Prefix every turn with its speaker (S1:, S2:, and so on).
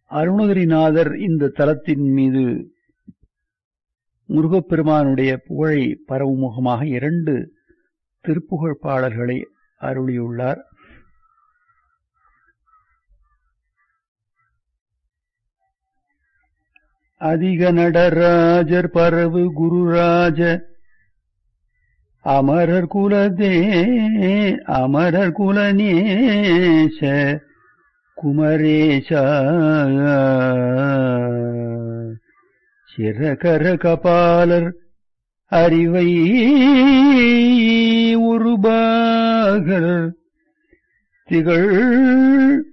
S1: அருணகிரிநாதர் இந்த தலத்தின் மீது முருகப்பெருமானுடைய புகழை பரவும் முகமாக இரண்டு திருப்புகழ் பாடல்களை அருளியுள்ளார் அதிக நடராஜர் பரவு குருராஜ அமரர் குலதே அமரர் குலநேச குமரேச சிறகர கபாலர் அறிவை உருபாகர் திகழ்